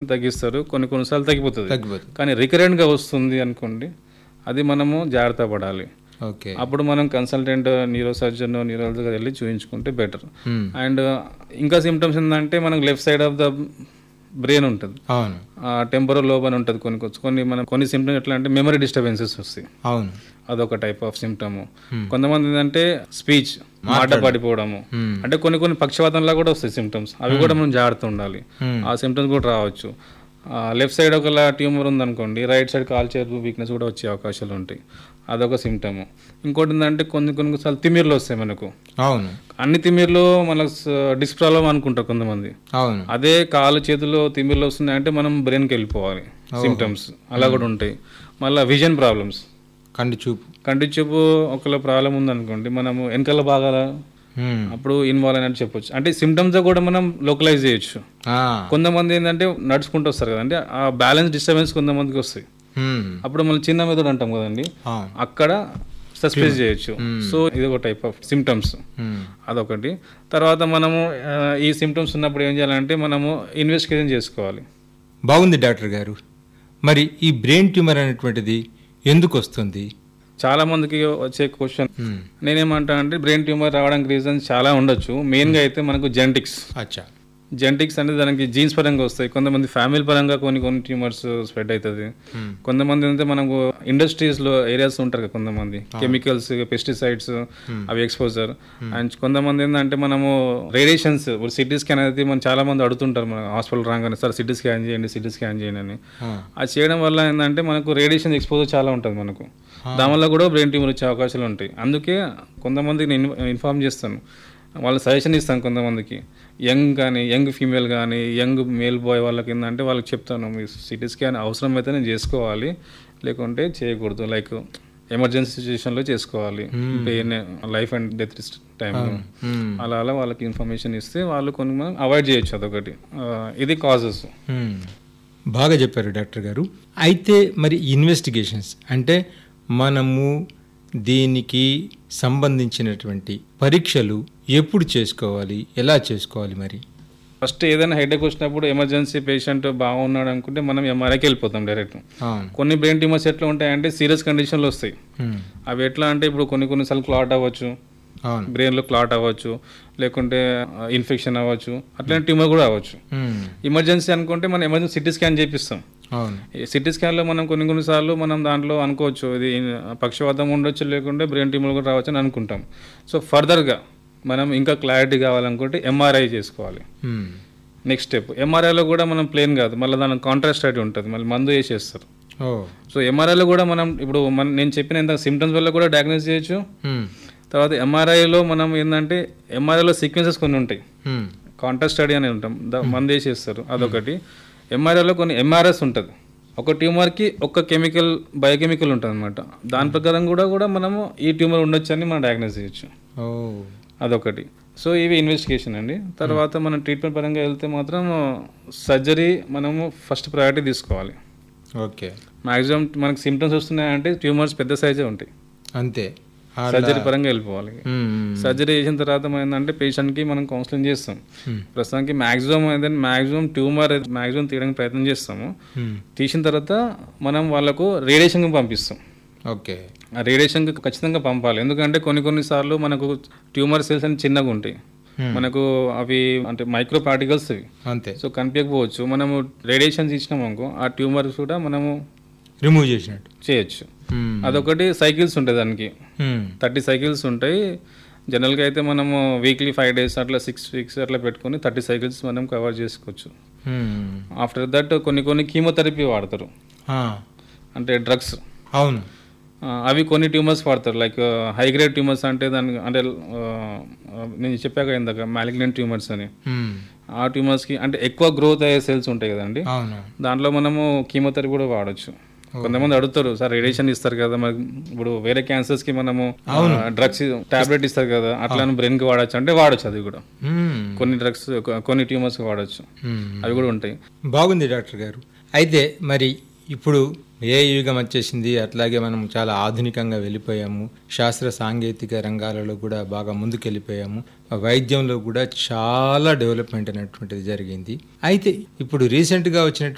తగ్గిస్తారు కొన్ని కొన్నిసార్లు తగ్గిపోతుంది తగ్గిపోతుంది కానీ రికరెంట్గా వస్తుంది అనుకోండి అది మనము జాగ్రత్త పడాలి ఓకే అప్పుడు మనం కన్సల్టెంట్ న్యూరో సర్జన్ న్యూరాలజీ దగ్గర వెళ్ళి చూపించుకుంటే బెటర్ Hmm. అండ్ ఇంకా సిమ్టమ్స్ ఏంటంటే మనకు left side of the brain ఉంటుంది అవును టెంపరల్ లోబ్ అని ఉంటుంది కొన్ని కొన్ని మన కొన్ని సిమ్టమ్స్ ఎట్లా అంటే మెమరీ డిస్టర్బెన్సెస్ వస్తాయి అవును అదొక టైప్ ఆఫ్ సిమ్టమ్ కొంతమంది ఏంటంటే స్పీచ్ మాట పడిపోవడము Hmm. అంటే కొన్ని కొన్ని పక్షవాతంలా కూడా వస్తాయి సిమ్టమ్స్ అవి కూడా మనం జాగ్రత్త ఉండాలి Hmm. ఆ సిమ్టమ్స్ కూడా రావచ్చు లెఫ్ట్ సైడ్ ఒకలా ట్యూమర్ ఉందనుకోండి రైట్ సైడ్ కాల్ చేరు వీక్నెస్ కూడా వచ్చే అవకాశాలు ఉంటాయి అదొక సిమ్టమ్ ఇంకోటి ఏంటంటే కొన్ని కొన్ని సార్లు తిమ్మిర్లు వస్తాయి మనకు అవును అన్ని తిమ్మిర్లు మనకు డిస్క్ ప్రాబ్లం అనుకుంటారు కొంతమంది అవును అదే కాలు చేతుల్లో తిమ్మిర్లు వస్తున్నాయంటే మనం బ్రెయిన్కి వెళ్ళిపోవాలి సిమ్టమ్స్ అలా కూడా ఉంటాయి మళ్ళీ విజన్ ప్రాబ్లమ్స్ కంటి చూపు కంటి చూపు ఒకవేళ ప్రాబ్లం ఉందనుకోండి మనము వెనకాల భాగాల Hmm. అప్పుడు ఇన్వాల్వ్ అయినట్టు చెప్పొచ్చు అంటే సిమ్టమ్స్ కూడా మనం లోకలైజ్ చేయొచ్చు ఆ. కొంతమంది ఏంటంటే నడుచుకుంటూ వస్తారు కదండి ఆ బ్యాలెన్స్ డిస్టర్బెన్స్ కొంతమందికి వస్తాయి Hmm. అప్పుడు మనం చిన్న మెదడు అంటాం కదండి అవును అక్కడ సస్పెన్స్ చేయొచ్చు సో ఇది ఒక టైప్ ఆఫ్ సిమ్టమ్స్ Hmm. అదొకటి తర్వాత మనము ఆ, ఈ సిమ్టమ్స్ ఉన్నప్పుడు ఏం చేయాలంటే మనము ఇన్వెస్టిగేషన్ చేసుకోవాలి బాగుంది డాక్టర్ గారు మరి ఈ బ్రెయిన్ ట్యూమర్ అనేటువంటిది ఎందుకు వస్తుంది చాలా మందికి వచ్చే క్వశ్చన్ Hmm. నేనేమంటానంటే బ్రెయిన్ ట్యూమర్ రావడానికి రీజన్స్ చాలా ఉండొచ్చు మెయిన్గా అయితే మనకు జెనటిక్స్ అచ్చా జెనటిక్స్ అనేది దానికి జీన్స్ పరంగా వస్తాయి కొంతమంది ఫ్యామిలీ పరంగా కొన్ని కొన్ని ట్యూమర్స్ స్ప్రెడ్ అవుతుంది Hmm. కొంతమంది అంటే మనకు ఇండస్ట్రీస్ లో ఏరియాస్ ఉంటారు కదా కొంతమంది కెమికల్స్ పెస్టిసైడ్స్ అవి ఎక్స్పోజర్ అండ్ కొంతమంది ఏంటంటే మనము రేడియేషన్స్ ఇప్పుడు సిటీ స్కాన్ అనేది మనం చాలా మంది అడుగుతుంటారు మన హాస్పిటల్ రాగానే సార్ సిటీ స్కాన్ చేయండి సిటీ స్కాన్ చేయండి అని ఆ. అది చేయడం వల్ల ఏంటంటే మనకు రేడియేషన్ ఎక్స్పోజర్ చాలా ఉంటుంది మనకు దానివల్ల కూడా బ్రెయిన్ ట్యూమర్ వచ్చే అవకాశాలు ఉంటాయి అందుకే కొంతమందికి నేను ఇన్ఫార్మ్ చేస్తాను వాళ్ళ సజెషన్ ఇస్తాను కొంతమందికి యంగ్ కానీ యంగ్ ఫీమేల్ కానీ యంగ్ మేల్ బాయ్ వాళ్ళకి ఏంటంటే వాళ్ళకి చెప్తాను మీ సిటీ స్కాన్ అవసరం అయితే నేను చేసుకోవాలి లేకుంటే చేయకూడదు లైక్ ఎమర్జెన్సీ సిచ్యువేషన్లో చేసుకోవాలి పెయిన్ లైఫ్ అండ్ డెత్ టైంలో Hmm. అలా అలా వాళ్ళకి ఇన్ఫర్మేషన్ ఇస్తే వాళ్ళు కొన్ని మనం అవాయిడ్ చేయొచ్చు అదొకటి ఆ, ఇది కాజెస్ Hmm. బాగా చెప్పారు డాక్టర్ గారు అయితే మరి ఇన్వెస్టిగేషన్స్ అంటే మనము దీనికి సంబంధించినటువంటి పరీక్షలు ఎప్పుడు చేసుకోవాలి ఎలా చేసుకోవాలి మరి ఫస్ట్ ఏదైనా హెడేక్ వచ్చినప్పుడు ఎమర్జెన్సీ పేషెంట్ బాగున్నాడు అనుకుంటే మనం ఎంఆర్ఐకి వెళ్ళిపోతాం డైరెక్ట్ అవును కొన్ని బ్రెయిన్ ట్యూమర్స్ ఎట్లా ఉంటాయంటే సీరియస్ కండిషన్లో వస్తాయి Hmm. అవి ఎట్లా అంటే ఇప్పుడు కొన్ని కొన్నిసార్లు క్లాట్ అవ్వచ్చు అవును బ్రెయిన్లో క్లాట్ అవ్వచ్చు లేకుంటే ఇన్ఫెక్షన్ అవ్వచ్చు అట్లాంటి ట్యూమర్ కూడా అవ్వచ్చు Hmm. ఎమర్జెన్సీ అనుకుంటే మనం ఎమర్జెన్సీ సిటీ స్కాన్ చేపిస్తాం అవును ఈ సిటీ స్కాన్లో మనం కొన్ని కొన్నిసార్లు మనం దాంట్లో అనుకోవచ్చు ఇది పక్షవాతం ఉండొచ్చు లేకుంటే బ్రెయిన్ ట్యూమర్ కూడా రావచ్చు అని అనుకుంటాం సో ఫర్దర్గా మనం ఇంకా క్లారిటీ కావాలనుకుంటే ఎంఆర్ఐ చేసుకోవాలి Hmm. నెక్స్ట్ స్టెప్ ఎంఆర్ఐలో కూడా మనం ప్లేన్ కాదు మళ్ళీ దానికి కాంట్రాస్ట్ అయితే ఉంటుంది మళ్ళీ మందు వేసేస్తారు ఓ సో ఎంఆర్ఐలో కూడా మనం ఇప్పుడు మన నేను చెప్పిన ఇంత సిమ్టమ్స్ వల్ల కూడా డయాగ్నోస్ చేయొచ్చు Hmm. తర్వాత ఎంఆర్ఐలో మనం ఏంటంటే ఎంఆర్ఐలో సీక్వెన్సెస్ కొన్ని ఉంటాయి Hmm. కాంట్రాస్ట్ స్టడీ అని ఉంటాం దా- మందు వేసేస్తారు అదొకటి ఎంఆర్ఐలో కొన్ని ఎంఆర్ఎస్ ఉంటుంది ఒక ట్యూమర్కి ఒక కెమికల్ బయోకెమికల్ ఉంటుంది అనమాట దాని ప్రకారం కూడా కూడా మనము ఈ ట్యూమర్ ఉండొచ్చు అని మనం డయాగ్నోస్ చేయొచ్చు ఓ అదొకటి సో ఇవి ఇన్వెస్టిగేషన్ అండి తర్వాత మనం ట్రీట్మెంట్ పరంగా వెళ్తే మాత్రం సర్జరీ మనము ఫస్ట్ ప్రయారిటీ తీసుకోవాలి ఓకే మాక్సిమం మనకి సిమ్టమ్స్ వస్తున్నాయంటే ట్యూమర్స్ పెద్ద సైజే ఉంటాయి అంతే అలా- సర్జరీ పరంగా వెళ్ళిపోవాలి Hmm. సర్జరీ చేసిన తర్వాత మనం ఏంటంటే పేషెంట్కి మనం కౌన్సిలింగ్ చేస్తాం Hmm. ప్రస్తుతానికి మాక్సిమం ఏదైనా మాక్సిమం ట్యూమర్ మాక్సిమం తీయడానికి ప్రయత్నం చేస్తాము Hmm. తీసిన తర్వాత మనం వాళ్ళకు రేడియేషన్కి పంపిస్తాం ఓకే ఆ రేడియేషన్కి ఖచ్చితంగా పంపాలి ఎందుకంటే కొన్ని కొన్ని సార్లు మనకు ట్యూమర్ సెల్స్ అని చిన్నగా ఉంటాయి Hmm. మనకు అవి అంటే మైక్రో పార్టికల్స్ అవి అంతే సో కనిపించకపోవచ్చు మనము రేడియేషన్స్ ఇచ్చినాం అనుకో ఆ ట్యూమర్స్ కూడా మనము రిమూవ్ చేసినట్టు చేయొచ్చు Hmm. అదొకటి సైకిల్స్ ఉంటాయి దానికి Hmm. థర్టీ సైకిల్స్ ఉంటాయి జనరల్గా అయితే మనము వీక్లీ ఫైవ్ డేస్ అట్లా సిక్స్ వీక్స్ అట్లా పెట్టుకొని థర్టీ సైకిల్స్ మనం కవర్ చేసుకోవచ్చు Hmm. ఆఫ్టర్ దట్ కొన్ని కొన్ని కీమోథెరపీ వాడతారు ఆ, అంటే డ్రగ్స్ అవును అవి కొన్ని ట్యూమర్స్ వాడతారు లైక్ హై గ్రేడ్ ట్యూమర్స్ అంటే దాని అంటే ఆ, నేను చెప్పాక ఇందాక మ్యాలిగ్నెంట్ ట్యూమర్స్ అని Hmm. ఆ ట్యూమర్స్కి అంటే ఎక్కువ గ్రోత్ అయ్యే సెల్స్ ఉంటాయి కదండి అవును దాంట్లో మనము కీమోథెరపీ కూడా వాడచ్చు కొంతమంది అడుగుతారు సార్ రేడియేషన్ ఇస్తారు కదా మరి ఇప్పుడు వేరే క్యాన్సర్స్ కి మనము డ్రగ్స్ టాబ్లెట్ ఇస్తారు కదా అట్లా బ్రెయిన్ కి వాడచ్చు అంటే వాడచ్చు అది కూడా Hmm. కొన్ని డ్రగ్స్ కొన్ని ట్యూమర్స్ కి వాడచ్చు Hmm. అవి కూడా ఉంటాయి బాగుంది డాక్టర్ గారు అయితే మరి ఇప్పుడు ఏ యుగం వచ్చేసింది అట్లాగే మనం చాలా ఆధునికంగా వెళ్ళిపోయాము శాస్త్ర సాంకేతిక రంగాలలో కూడా బాగా ముందుకెళ్ళిపోయాము వైద్యంలో కూడా చాలా డెవలప్మెంట్ అనేటువంటిది జరిగింది అయితే ఇప్పుడు రీసెంట్గా వచ్చినటువంటి